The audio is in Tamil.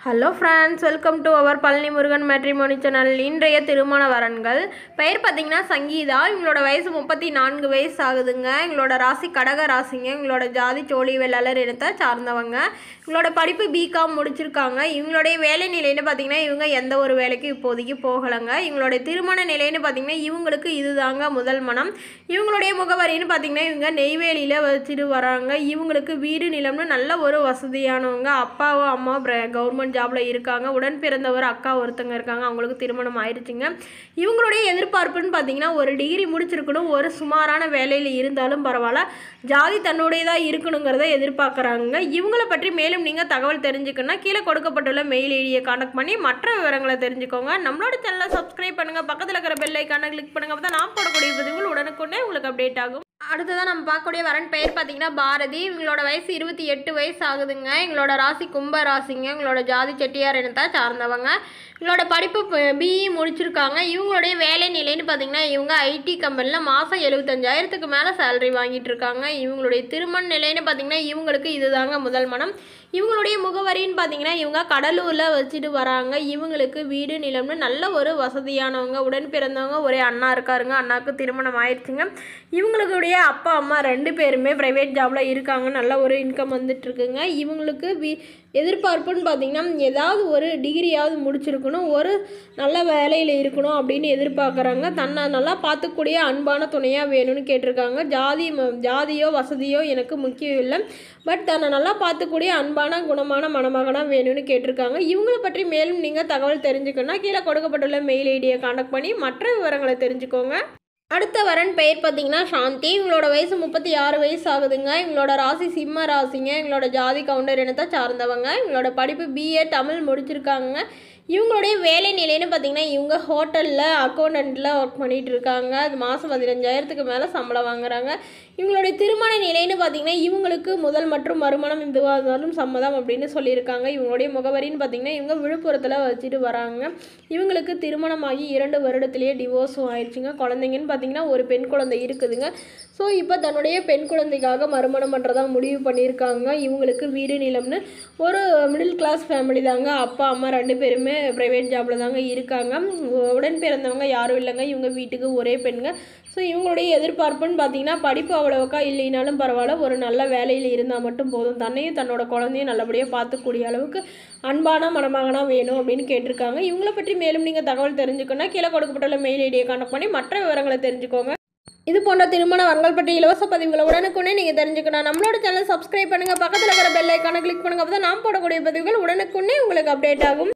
hello friends welcome to our Palani Murugan matrimony channel இன்றைய திருமண வரன்கள் பெயர் பார்த்தீங்கன்னா சங்கீதா இவங்களோட வயசு முப்பத்தி நான்கு வயசு ஆகுதுங்க எங்களோட ராசி கடக ராசிங்க எங்களோட ஜாதி சோழி வெள்ளாளர் இனத்தை சார்ந்தவங்க இவங்களோட படிப்பு பிகாம் முடிச்சிருக்காங்க இவங்களுடைய வேலை நிலைன்னு பார்த்தீங்கன்னா இவங்க எந்த ஒரு வேலைக்கும் இப்போதைக்கு போகலைங்க இவங்களுடைய திருமண நிலைன்னு பார்த்தீங்கன்னா இவங்களுக்கு இதுதாங்க முதல் மனம் இவங்களுடைய முகவரின்னு பார்த்தீங்கன்னா இவங்க நெய்வேலியில் வச்சுட்டு வராங்க இவங்களுக்கு வீடு நிலம்னு நல்ல ஒரு வசதியானவங்க அப்பாவும் அம்மா கவர்மெண்ட் ஜாபில் இருக்காங்க உடன் பிறந்தவர் அக்கா ஒருத்தங்க இருக்காங்க அவங்களுக்கு திருமணம் ஆயிடுச்சுங்க இவங்களுடைய எதிர்பார்ப்புன்னு பார்த்தீங்கன்னா ஒரு டிகிரி முடிச்சிருக்கணும் ஒரு சுமாரான வேலையில் இருந்தாலும் பரவாயில்ல ஜாதி தன்னுடையதாக இருக்கணுங்கிறத எதிர்பார்க்குறாங்க இவங்கள பற்றி மேலும் நீங்கள் தகவல் தெரிஞ்சுக்கணும்னா கீழே கொடுக்கப்பட்டுள்ள மெயில் ஐடியை கான்டாக்ட் பண்ணி மற்ற விவரங்களை தெரிஞ்சுக்கோங்க நம்மளோட சேனலை சப்ஸ்கிரைப் பண்ணுங்கள் பக்கத்தில் இருக்கிற பெல் ஐக்கானை கிளிக் பண்ணுங்கள் அப்போ தான் நான் போடக்கூடிய பதிவுகள் உடனுக்குடனே உங்களுக்கு அப்டேட் ஆகும் அடுத்ததான் நம்ம பார்க்கக்கூடிய வரன் பெயர் பார்த்தீங்கன்னா பாரதி இவங்களோட வயசு இருபத்தி எட்டு வயசு ஆகுதுங்க எங்களோட ராசி கும்ப ராசிங்க எங்களோட ஜாதி செட்டியார் இனத்தை சார்ந்தவங்க இவங்களோட படிப்பு பிஇ முடிச்சிருக்காங்க இவங்களுடைய வேலை நிலைன்னு பார்த்தீங்கன்னா இவங்க ஐடி கம்பெனியில் மாதம் எழுபத்தஞ்சாயிரத்துக்கு மேலே சேலரி வாங்கிட்டு இருக்காங்க இவங்களுடைய திருமண நிலைன்னு பார்த்தீங்கன்னா இவங்களுக்கு இதுதாங்க முதல் மனம் இவங்களுடைய முகவரின்னு பார்த்தீங்கன்னா இவங்க கடலூரில் வச்சுட்டு வராங்க இவங்களுக்கு வீடு நிலம்னு நல்ல ஒரு வசதியானவங்க உடன் பிறந்தவங்க ஒரே அண்ணா இருக்காருங்க அண்ணாவுக்கு திருமணம் ஆயிடுச்சுங்க இவங்களுடைய அப்பா அம்மா ரெண்டு பேருமே ப்ரைவேட் ஜாபில் இருக்காங்க நல்ல ஒரு இன்கம் வந்துட்டுருக்குங்க இவங்களுக்கு வீ எதிர்பார்ப்புன்னு பார்த்தீங்கன்னா ஏதாவது ஒரு டிகிரியாவது முடிச்சிருக்கணும் ஒரு நல்ல வேலையில் இருக்கணும் அப்படின்னு எதிர்பார்க்குறாங்க தன்னை நல்லா பார்த்துக்கூடிய அன்பான துணையாக வேணும்னு கேட்டிருக்காங்க ஜாதி ம- ஜாதியோ வசதியோ எனக்கு முக்கியம் இல்லை பட் தன்னை நல்லா பார்த்துக்கூடிய அன்பான குணமான மணமகனாக வேணும்னு கேட்டிருக்காங்க இவங்களை பற்றி மேலும் நீங்கள் தகவல் தெரிஞ்சுக்கணும்னா கீழே கொடுக்கப்பட்டுள்ள மெயில் ஐடியை கான்டாக்ட் பண்ணி மற்ற விவரங்களை தெரிஞ்சுக்கோங்க அடுத்த வரன் பெயர் பார்த்தீங்கன்னா சாந்தி இவங்களோட வயசு முப்பத்தி ஆறு வயசு ஆகுதுங்க இவங்களோட ராசி சிம்ம ராசிங்க இவங்களோட ஜாதி கவுண்டர் இனத்தை சார்ந்தவங்க இவங்களோட படிப்பு பிஏ தமிழ் முடிச்சிருக்காங்க இவங்களுடைய வேலை நிலைன்னு பார்த்தீங்கன்னா இவங்க ஹோட்டலில் அக்கௌண்டண்ட்டில் ஒர்க் பண்ணிட்டு இருக்காங்க அது மாதம் பதினஞ்சாயிரத்துக்கு மேலே சம்பளம் வாங்குறாங்க இவங்களுடைய திருமண நிலைன்னு பார்த்தீங்கன்னா இவங்களுக்கு முதல் மற்றும் மறுமணம் இதுவாக இருந்தாலும் சம்மதம் அப்படின்னு சொல்லியிருக்காங்க இவங்களுடைய முகவரின்னு பார்த்தீங்கன்னா இவங்க விழுப்புரத்தில் வச்சுட்டு வராங்க இவங்களுக்கு திருமணமாகி இரண்டு வருடத்திலேயே டிவோர்ஸும் ஆயிடுச்சுங்க குழந்தைங்கன்னு பார்த்தீங்கன்னா ஒரு பெண் குழந்தை இருக்குதுங்க ஸோ இப்போ தன்னுடைய பெண் குழந்தைக்காக மறுமணம் பண்ணுறதா முடிவு பண்ணியிருக்காங்க இவங்களுக்கு வீடு நிலம்னு ஒரு மிடில் கிளாஸ் ஃபேமிலி தாங்க அப்பா அம்மா ரெண்டு பேருமே ப்ரைவேட் ஜாபில் தாங்க இருக்காங்க உடன் பிறந்தவங்க யாரும் இல்லைங்க இவங்க வீட்டுக்கு ஒரே பெண்ங்க ஸோ இவங்களுடைய எதிர்பார்ப்புன்னு பார்த்தீங்கன்னா படிப்பு அவ்வளோக்கா இல்லைனாலும் பரவாயில்ல ஒரு நல்ல வேலையில் இருந்தால் மட்டும் போதும் தன்னையும் தன்னோட குழந்தையும் நல்லபடியாக பார்த்துக்கூடிய அளவுக்கு அன்பான மணமகனாக வேணும் அப்படின்னு கேட்டிருக்காங்க இவங்கள பற்றி மேலும் நீங்கள் தகவல் தெரிஞ்சுக்கணும்னா கீழே கொடுக்கப்பட்டுள்ள மெயில் ஐடியை கான்டாக்ட் பண்ணி மற்ற விவரங்களை தெரிஞ்சுக்கோங்க இது போன்ற திருமண வரங்கள் பற்றி இலவச பதிவுகளை உடனுக்குடனே நீங்கள் தெரிஞ்சுக்கணும் நம்மளோட சேனல் சப்ஸ்கிரைப் பண்ணுங்கள் பக்கத்தில் இருக்கிற பெல் ஐக்கானை கிளிக் பண்ணுங்க அப்போ தான் நான் போடக்கூடிய பதிவுகள் உடனுக்குடனே உங்களுக்கு அப்டேட் ஆகும்